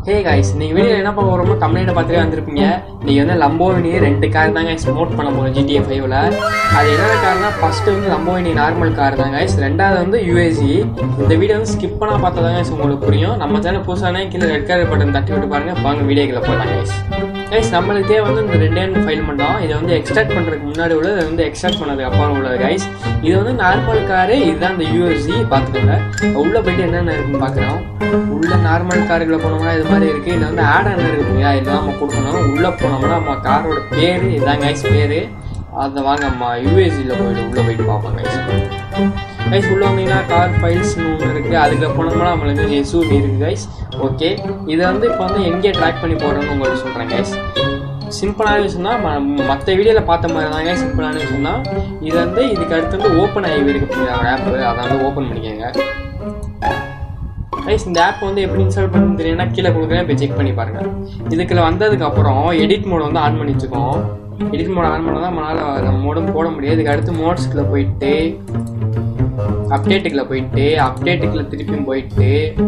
Hey guys நீங்கள் video என்ன பார்க்க போகிறோமோ கம்ப்ளைண்ட்டை பார்த்துட்டு வந்திருப்பீங்க நீங்கள் வந்து லம்போவினி ரெண்டு கார் தாங்க ஸ்மோட் பண்ண போகிறோம் ஜிடிஏ ஃபைவ்ல அது என்னென்ன கார்னா ஃபஸ்ட்டு வந்து லம்போவினி நார்மல் கார் தான் guys ரெண்டாவது வந்து யூஎஸ்சி இந்த வீடியோ வந்து ஸ்கிப் பண்ணா பார்த்தா தான் guys உங்களுக்கு புரியும் நம்ம சேனல் புதுசானே கீழே ரெட் கலர் பட்டன் தட்டி விட்டு பாருங்க வாங்க வீடியோக்குள்ள போகலாம் கைஸ் கைஸ் நம்மளுக்கே வந்து இந்த ரெண்டே ஃபைல் மட்டும் இதை வந்து எக்ஸ்ட்ராக்ட் பண்ணுறதுக்கு முன்னாடி உள்ளது இதை வந்து எக்ஸ்ட்ராக்ட் பண்ணதுக்கு அப்புறம் உள்ளது கைஸ் இது வந்து நார்மல் காரு இதுதான் இந்த யூஎஸ்சி பார்த்துக்கோங்க உள்ளே போயிட்டு என்னென்ன இருக்குன்னு பார்க்குறோம் உள்ள நார்மல் காருக்குள்ள போனோம்னா இது மாதிரி இருக்குது இதில் வந்து ஆட் என்ன இருக்கு இல்லையா இதெல்லாம் நம்ம கொடுக்கணும் உள்ளே போனோம்னா நம்ம காரோட பேர் இதான் கைஸ் பேர் அதை வாங்க நம்ம யூஎஸ்சியில் போயிட்டு உள்ளே போயிட்டு பார்ப்போம் கைஸ் கைஸ் உள்ள வந்தீங்கன்னா கார் ஃபைல்ஸ்னு ஒன்று இருக்குது அதுக்கு போனோம்னா நம்மளுக்கு எஸ்யூவி இருக்குது கைஸ் ஓகே இதை வந்து இப்போ வந்து எங்கே ட்ராக் பண்ணி போடுறோன்னு உங்களுக்கு சொல்கிறேன் கைஸ் சிம்பிளான விஷயம் தான் மற்ற வீடியோவில் பார்த்த மாதிரி தாங்க சிம்பிளான விஷயம் தான் இது வந்து இதுக்கு அடுத்து வந்து ஓப்பன் ஆகி இருக்கு ஆப்பு அதை வந்து ஓப்பன் பண்ணிக்கோங்க கைஸ் இந்த ஆப் வந்து எப்படி இன்ஸ்டால் பண்ணு தெரியும்னா கீழே கொடுக்குறேன் போய் செக் பண்ணி பாருங்க இதுக்குள்ள வந்ததுக்கு அப்புறம் எடிட் மோட் வந்து ஆன் பண்ணி வச்சுக்கோம் எடிட் மோட் ஆன் பண்ணால் தான் நம்மளால் நம்ம மோடும் போட முடியாது இதுக்கு அடுத்து மோட்ஸ்க்குள்ள போயிட்டு அப்டேட்டுக்குள்ள போயிட்டு அப்டேட்டுக்குள்ள திருப்பியும் போயிட்டு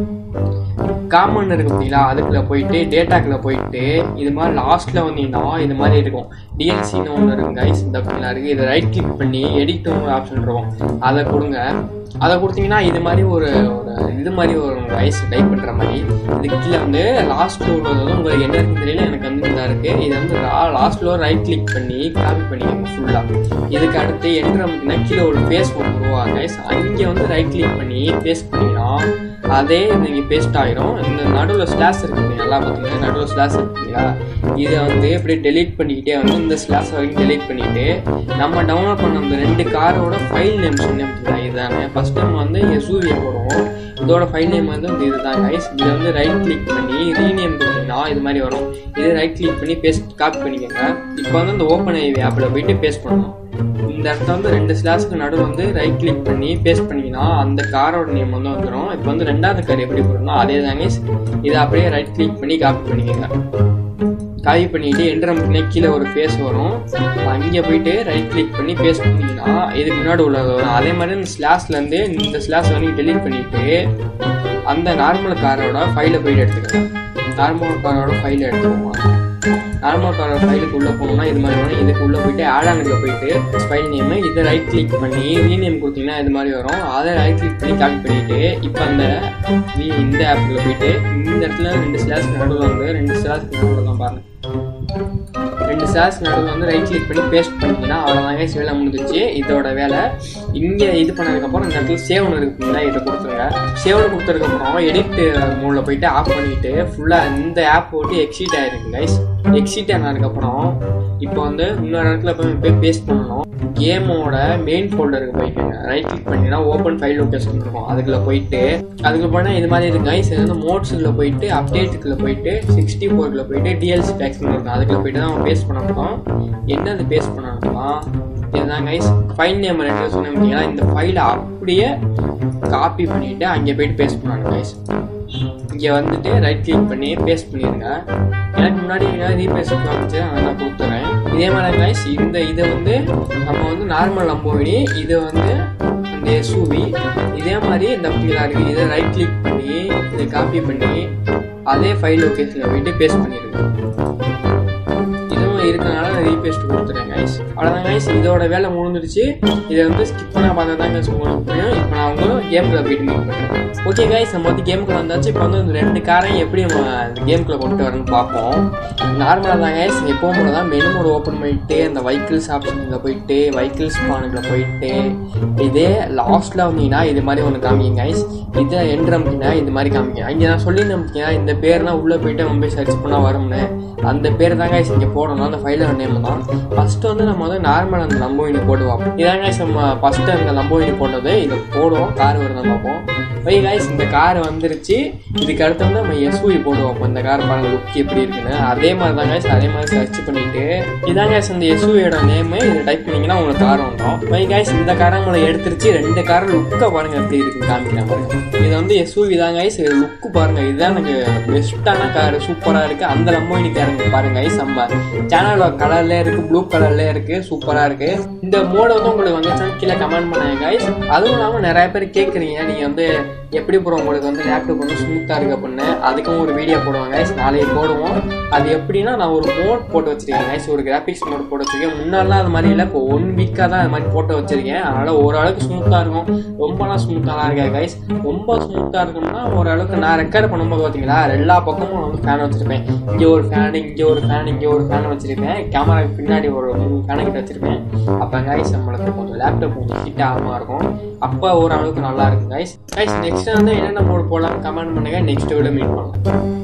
காமன் இருக்கு பார்த்தீங்களா அதுக்குள்ள போயிட்டு டேட்டாக்குள்ள போயிட்டு இது மாதிரி லாஸ்ட்ல வந்தீங்கன்னா இது மாதிரி இருக்கும் டிஎன்சின்னு ஒன்று இருக்கும் கைஸ் இந்த அப்படிலாம் இருக்கு இதை ரைட் கிளிக் பண்ணி எடிட் ஆப்ஷன் இருக்கும் அதை கொடுங்க அதை கொடுத்தீங்கன்னா இது மாதிரி ஒரு ஒரு இது மாதிரி ஒரு வயசு டைப் பண்ணுற மாதிரி இதுக்கு கீழே வந்து லாஸ்ட்ல உள்ளது வந்து உங்களுக்கு என்ன இருக்குன்னு தெரியல எனக்கு வந்து இதாக இருக்கு இது வந்து லாஸ்ட்ல ரைட் கிளிக் பண்ணி காப்பி பண்ணிக்கோங்க ஃபுல்லாக இதுக்கு அடுத்து என்ட்ரு அப்படின்னா கீழே ஒரு பேஸ் ஒன்று உருவாங்க அங்கே வந்து ரைட் கிளிக் பண்ணி பேஸ்ட் பண்ணிங்கன்னா அதே நீங்கள் பேஸ்ட் ஆகிரும் இந்த நடுவில் ஸ்லாஷ் இருக்குது நல்லா பார்த்தீங்கன்னா நடுவில் ஸ்லாஷ் இருக்குங்களா இதை வந்து இப்படி டெலீட் பண்ணிக்கிட்டே வந்து இந்த ஸ்லாஷ் வரைக்கும் டெலீட் பண்ணிட்டு நம்ம டவுன்லோட் பண்ண அந்த ரெண்டு காரோட ஃபைல் நேம் சொன்னேன் இதுதானே ஃபஸ்ட் டைம் வந்து எஸ்யூவியை போடுவோம் இதோட ஃபைல் நேம் வந்து இந்த இதுதான் கைஸ் இதை வந்து ரைட் கிளிக் பண்ணி ரீநேம் கொடுத்தீங்கன்னா இது மாதிரி வரும் இதை ரைட் கிளிக் பண்ணி பேஸ்ட் காப்பி பண்ணிக்கோங்க இப்போ வந்து இந்த ஓப்பன் ஐவி ஆப்பில் போயிட்டு பேஸ்ட் பண்ணணும் இந்த இடத்துல வந்து ரெண்டு ஸ்லாஸ்க்கு நடுவில் வந்து ரைட் கிளிக் பண்ணி பேஸ்ட் பண்ணிங்கன்னா அந்த காரோட நேம் வந்து வந்துடும் இப்போ வந்து ரெண்டாவது கார் எப்படி போடணும் அதே தாங்க இதை அப்படியே ரைட் கிளிக் பண்ணி காப்பி பண்ணிக்கோங்க காப்பி பண்ணிட்டு என்ட்ரு பண்ணி கீழே ஒரு ஃபேஸ் வரும் அங்கே போயிட்டு ரைட் கிளிக் பண்ணி பேஸ்ட் பண்ணிங்கன்னா இதுக்கு முன்னாடி உள்ளது வரும் அதே மாதிரி இந்த ஸ்லாஷ்லேருந்து இந்த ஸ்லாஷ் வரைக்கும் டெலீட் பண்ணிட்டு அந்த நார்மல் காரோட ஃபைலை போயிட்டு எடுத்துக்கலாம் நார்மல் காரோட ஃபைலை எடுத்துக்கோங்க நார்மல் காரோட ஃபைலுக்கு உள்ளே போனோம்னா இது மாதிரி வரும் இதுக்கு உள்ளே போயிட்டு ஆடானுக்கு போயிட்டு ஃபைல் நேமு இதை ரைட் கிளிக் பண்ணி ரீநேம் கொடுத்தீங்கன்னா இது மாதிரி வரும் அதை ரைட் கிளிக் பண்ணி காப்பி பண்ணிட்டு இப்போ அந்த இந்த ஆப்பில் போயிட்டு இந்த இடத்துல ரெண்டு ஸ்லாஸ் நடுவில் வந்து ரெண்டு ஸ்லாஸ் நடுவில் தான் பாருங்கள் ரெண்டு ஸ்லாஸ் நடுவில் வந்து ரைட் கிளிக் பண்ணி பேஸ்ட் பண்ணிங்கன்னா அவ்வளோதாங்க வேலை முடிஞ்சிச்சு இதோட வேலை இங்கே இது பண்ணதுக்கப்புறம் இந்த இடத்துல சேவ்னு இருக்குங்களா இதை கொடுத்துருங்க சேவ்னு கொடுத்ததுக்கப்புறம் எடிட் மோடில் போயிட்டு ஆஃப் பண்ணிவிட்டு ஃபுல்லாக இந்த ஆப் போட்டு எக்ஸிட் ஆகிருக்கு கைஸ் எக்ஸிட் ஆனதுக்கப்புறம் இப்போ வந்து இன்னொரு இடத்துல போய் போய் பேஸ்ட் பண்ணணும் கேமோட மெயின் ஃபோல்டருக்கு போயிட்டுங்க ரைட் கிளிக் பண்ணிங்கன்னா ஓப்பன் ஃபைல் லொக்கேஷன் இருக்கும் அதுக்குள்ள போயிட்டு அதுக்கு போனால் இது மாதிரி இருக்கு கைஸ் இது வந்து மோட்ஸுக்குள்ள போயிட்டு அப்டேட்டுக்குள்ள போயிட்டு சிக்ஸ்டி ஃபோர்ல போயிட்டு டிஎல்சி டேக்ஸ்னு இருக்கும் அதுக்குள்ள போயிட்டு தான் நம்ம பேஸ்ட் பண்ண போகிறோம் என்னது பேஸ்ட் பண்ணணும்னா இதுதான் கைஸ் ஃபைல் நேம் ரெண்டு சொன்னீங்கன்னா இந்த ஃபைலை அப்படியே காப்பி பண்ணிட்டு அங்கே போயிட்டு பேஸ்ட் பண்ணணும் கைஸ் இங்கே வந்துட்டு ரைட் கிளிக் பண்ணி பேஸ்ட் பண்ணிடுங்க எனக்கு முன்னாடி ரீபேஸ்ட் காமிச்சு அதை நான் கொடுத்துறேன் இதே மாதிரி கைஸ் இந்த இதை வந்து நம்ம வந்து நார்மல் லம்போவினி இதை வந்து இந்த எஸ்யூவி இதே மாதிரி இந்த அப்படிலாம் இருக்குது இதை ரைட் கிளிக் பண்ணி இதை காப்பி பண்ணி அதே ஃபைல் லொக்கேஷனில் போயிட்டு பேஸ்ட் பண்ணிடுங்க இதுவும் இருக்கனால நான் ரீபேஸ்ட் கொடுத்துறேன் கைஸ் அவ்வளோதான் கைஸ் இதோட வேலை முடிஞ்சிருச்சு இதை வந்து ஸ்கிப் பண்ண பார்த்தா தான் கைஸ் உங்களுக்கு புரியும் இப்போ நான் உங்களுக்கு கேமுக்குள்ள போயிட்டு மீட் பண்ணுறேன் ஓகே கைஸ் நம்ம வந்து கேமுக்குள்ள வந்தாச்சு இப்போ வந்து இந்த ரெண்டு காரையும் எப்படி நம்ம கேமுக்குள்ள கொண்டு வரணும்னு பார்ப்போம் நார்மலாக தான் கைஸ் எப்பவும் போல தான் மெனு மோடு ஓப்பன் பண்ணிட்டு அந்த வெஹிக்கிள்ஸ் ஆப்ஷனில் போயிட்டு வெஹிக்கிள்ஸ் பானுக்குள்ள போயிட்டு இதே லாஸ்ட்டில் வந்தீங்கன்னா இது மாதிரி ஒன்று காமிங்க கைஸ் இதை என்ட்ரு அப்படின்னா இது மாதிரி காமிங்க இங்கே நான் சொல்லி நம்பிக்கேன் இந்த பேர்லாம் உள்ளே போயிட்டு நம்ம போய் சர்ச் பண்ணால் வரும்னு அந்த பேர் தான் கைஸ் இங்கே போடணும் அந்த ஃபைலோட நேம் தான் ஃபஸ்ட்டு வந்து நம்ம வந்து நார்மல் அந்த லம்போயினி போட்டு பார்ப்போம் இதான் கைஸ் நம்ம ஃபஸ்ட்டு அந்த லம்போயினி போட்டது இதை போடுவோம் கார் வருதான் பார்ப்போம் ஓகே கைஸ் இந்த கார் வந்துருச்சு இதுக்கு அடுத்து வந்து நம்ம எஸ்யூவி போட்டு பார்ப்போம் இந்த கார் பாருங்க லுக் எப்படி இருக்குன்னு அதே மாதிரி தான் கைஸ் அதே மாதிரி சர்ச் பண்ணிட்டு இதான் கைஸ் இந்த எஸ்யூவியோட நேமு இதை டைப் பண்ணிங்கன்னா உங்களுக்கு கார் வந்துடும் ஓகே கைஸ் இந்த காரை நம்மளை எடுத்துருச்சு ரெண்டு கார் லுக்கை பாருங்க எப்படி இருக்குன்னு காமிக்கிறேன் பாருங்க இது வந்து எஸ்யூவி தான் கைஸ் லுக்கு பாருங்க இதுதான் எனக்கு பெஸ்ட்டான கார் சூப்பராக இருக்குது அந்த லம்போயினி காருங்க பாருங்க கைஸ் நம்ம சேனலோட கலர்ல இருக்கு ப்ளூ கலர்ல இருக்கு சூப்பரா இருக்கு இந்த மோடு வந்து உங்களுக்கு வந்துச்சுன்னா கீழே கமெண்ட் பண்ணுங்க கைஸ் அதுவும் இல்லாமல் நிறைய பேர் கேட்குறீங்க நீங்க வந்து எப்படி ப்ரோ உங்களுக்கு வந்து லேப்டாப் வந்து ஸ்மூத்தாக இருக்கு அப்படின்னு அதுக்கும் ஒரு வீடியோ போடுவாங்க guys. நாளைக்கு போடுவோம் அது எப்படின்னா நான் ஒரு மோட் போட்டு வச்சிருக்கேன் guys. ஒரு கிராஃபிக்ஸ் மோட் போட்டு வச்சிருக்கேன் முன்னாடிலாம் அது மாதிரி இல்லை இப்போ ஒன் வீக்காக தான் அது மாதிரி போட்டு வச்சிருக்கேன் அதனால ஓரளவுக்கு ஸ்மூத்தாக இருக்கும் ரொம்பலாம் ஸ்மூத்தாலாம் இருக்காது கைஸ் ரொம்ப ஸ்மூத்தாக இருக்கணும்னா ஓரளவுக்கு நான் ரெக்கார்ட் பண்ணும்போது பார்த்தீங்களா எல்லா பக்கமும் நான் வந்து ஃபேன் வச்சிருப்பேன் இங்கே ஒரு ஃபேன் இங்கே ஒரு ஃபேன் இங்கே ஒரு ஃபேன் வச்சிருப்பேன் கேமராக்கு பின்னாடி ஒரு மூணு ஃபேனை கிட்ட வச்சிருப்பேன் அப்போ கைஸ் நம்மளுக்கு கொஞ்சம் லேப்டாப் கொஞ்சம் ஹீட் ஆகாமல் இருக்கும் அப்போ ஓரளவுக்கு நல்லா இருக்கும் கைஸ் கைஸ் நெக்ஸ்ட் வந்து என்னென்ன மோட் போடலாம் கமெண்ட் பண்ணுங்க நெக்ஸ்ட் வீடியோ மீட் பண்ணலாம்